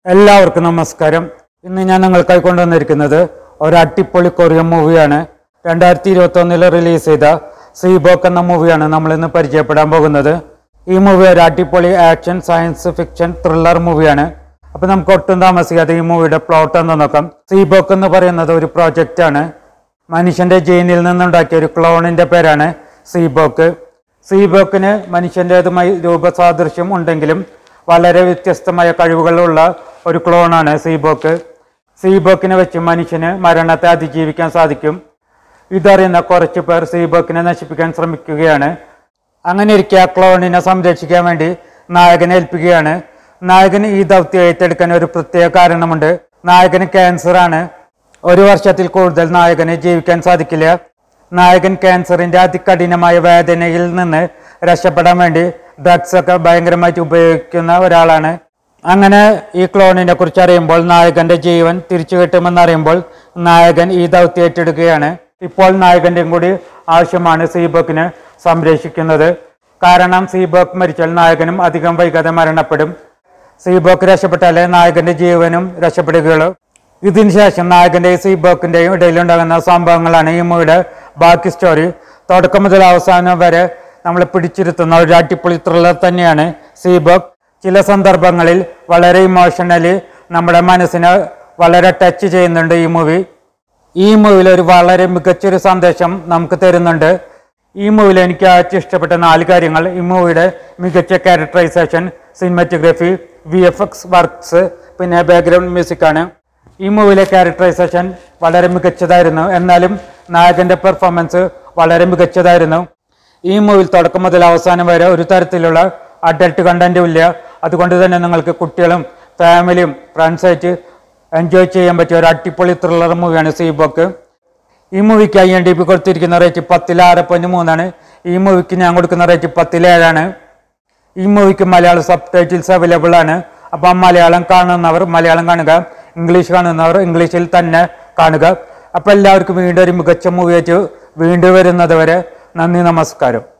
എല്ലാവർക്കും നമസ്കാരം ഇന്ന് ഞാൻ നിങ്ങൾക്കായി കൊണ്ടുവന്നിരിക്കുന്നത് ഒരു അട്ടിപ്പൊളി കൊറിയൻ മൂവിയാണ് രണ്ടായിരത്തി ഇരുപത്തി ഒന്നിൽ റിലീസ് ചെയ്ത സീബോക്ക് എന്ന മൂവിയാണ് നമ്മൾ ഇന്ന് പരിചയപ്പെടാൻ പോകുന്നത് ഈ മൂവി ഒരു അടിപൊളി ആക്ഷൻ സയൻസ് ഫിക്ഷൻ ത്രില്ലർ മൂവിയാണ് അപ്പൊ നമുക്ക് ഒട്ടും താമസിക്കാതെ ഈ മൂവിയുടെ പ്ലോട്ട് എന്ന് നോക്കാം സീബോക്ക് എന്ന് പറയുന്നത് ഒരു പ്രോജക്റ്റ് ആണ് മനുഷ്യന്റെ ജീനിൽ നിന്നുണ്ടാക്കിയ ഒരു ക്ലോണിന്റെ പേരാണ് സീബോക്ക് സീബോക്കിന് മനുഷ്യൻ്റെതുമായി രൂപസാദൃശ്യം ഉണ്ടെങ്കിലും വളരെ വ്യത്യസ്തമായ കഴിവുകളുള്ള ഒരു ക്ലോണാണ് സീബോക്ക് സീബോക്കിനെ വെച്ച് മനുഷ്യന് മരണത്തെ അതിജീവിക്കാൻ സാധിക്കും ഇതറിയുന്ന കുറച്ചു പേർ സീബോക്കിനെ നശിപ്പിക്കാൻ ശ്രമിക്കുകയാണ് അങ്ങനെ ഇരിക്കെ ആ ക്ലോണിനെ സംരക്ഷിക്കാൻ വേണ്ടി നായകനെ ഏൽപ്പിക്കുകയാണ് നായകന് ഈ ദൗത്യം ഏറ്റെടുക്കാൻ ഒരു പ്രത്യേക കാരണമുണ്ട് നായകന് ക്യാൻസറാണ് ഒരു വർഷത്തിൽ കൂടുതൽ നായകന് ജീവിക്കാൻ സാധിക്കില്ല നായകൻ ക്യാൻസറിന്റെ അതികഠിനമായ വേദനയിൽ നിന്ന് രക്ഷപ്പെടാൻ വേണ്ടി ഡ്രഗ്സ് ഒക്കെ ഭയങ്കരമായിട്ട് ഉപയോഗിക്കുന്ന ഒരാളാണ് അങ്ങനെ ഈ ക്ലോണിനെ കുറിച്ച് അറിയുമ്പോൾ നായകന്റെ ജീവൻ തിരിച്ചു കിട്ടുമെന്ന് അറിയുമ്പോൾ നായകൻ ഈ ദൗത്യം ഏറ്റെടുക്കുകയാണ് ഇപ്പോൾ നായകന്റെയും കൂടി ആവശ്യമാണ് സീബോക്കിനെ സംരക്ഷിക്കുന്നത് കാരണം സീബോക്ക് മരിച്ചാൽ നായകനും അധികം വൈകാതെ മരണപ്പെടും സീബോക്ക് രക്ഷപ്പെട്ടാലേ നായകന്റെ ജീവനും രക്ഷപ്പെടുകയുള്ളൂ ഇതിന് ശേഷം നായകന്റെയും സീബോക്കിന്റെയും ഇടയിലുണ്ടാകുന്ന സംഭവങ്ങളാണ് ഈ മൂവിയുടെ ബാക്കി സ്റ്റോറി തുടക്കം മുതൽ അവസാനം വരെ നമ്മളെ പിടിച്ചിരുത്തുന്ന ഒരു അടിപൊളി ത്രില്ലർ തന്നെയാണ് സീബോക്ക് ചില സന്ദർഭങ്ങളിൽ വളരെ ഇമോഷണലി നമ്മുടെ മനസ്സിനെ വളരെ ടച്ച് ചെയ്യുന്നുണ്ട് ഈ മൂവി ഈ മൂവിയിൽ ഒരു വളരെ മികച്ചൊരു സന്ദേശം നമുക്ക് തരുന്നുണ്ട് ഈ മൂവിയിൽ എനിക്ക് ഏറ്റവും ഇഷ്ടപ്പെട്ട നാല് കാര്യങ്ങൾ ഈ മൂവിയുടെ മികച്ച characterization cinematography V F X works പിന്നെ ബാക്ക്ഗ്രൗണ്ട് മ്യൂസിക് ആണ് ഈ മൂവിയിലെ ക്യാരക്ടറൈസേഷൻ വളരെ മികച്ചതായിരുന്നു എന്നാലും നായകന്റെ പെർഫോമൻസ് വളരെ മികച്ചതായിരുന്നു ഈ മൂവിൽ തുടക്കം മുതൽ അവസാനം വരെ ഒരു തരത്തിലുള്ള അഡൽട്ട് കണ്ടന്റും ഇല്ല അതുകൊണ്ട് തന്നെ നിങ്ങൾക്ക് കുട്ടികളും ഫാമിലിയും ഫ്രണ്ട്സായിട്ട് എൻജോയ് ചെയ്യാൻ പറ്റിയ ഒരു അടിപൊളി ത്രില്ലർ മൂവിയാണ് സീബോക്ക് ഈ മൂവിക്ക് ഐ എൻ ഡി പി കൊടുത്തിരിക്കുന്ന റേറ്റ് പത്തിൽ ആറ് പോയിന്റ് മൂന്നാണ് ഈ മൂവിക്ക് ഞാൻ കൊടുക്കുന്ന റേറ്റ് പത്തിൽ ഏഴാണ് ഈ മൂവിക്ക് മലയാളം സബ് ടൈറ്റിൽസ് അവൈലബിൾ ആണ് അപ്പം മലയാളം കാണുന്നവർ മലയാളം കാണുക ഇംഗ്ലീഷ് കാണുന്നവർ ഇംഗ്ലീഷിൽ തന്നെ കാണുക അപ്പം എല്ലാവർക്കും വീണ്ടും ഒരു മികച്ച മൂവിയായിട്ട് വീണ്ടും വരുന്നത് വരെ നന്ദി നമസ്കാരം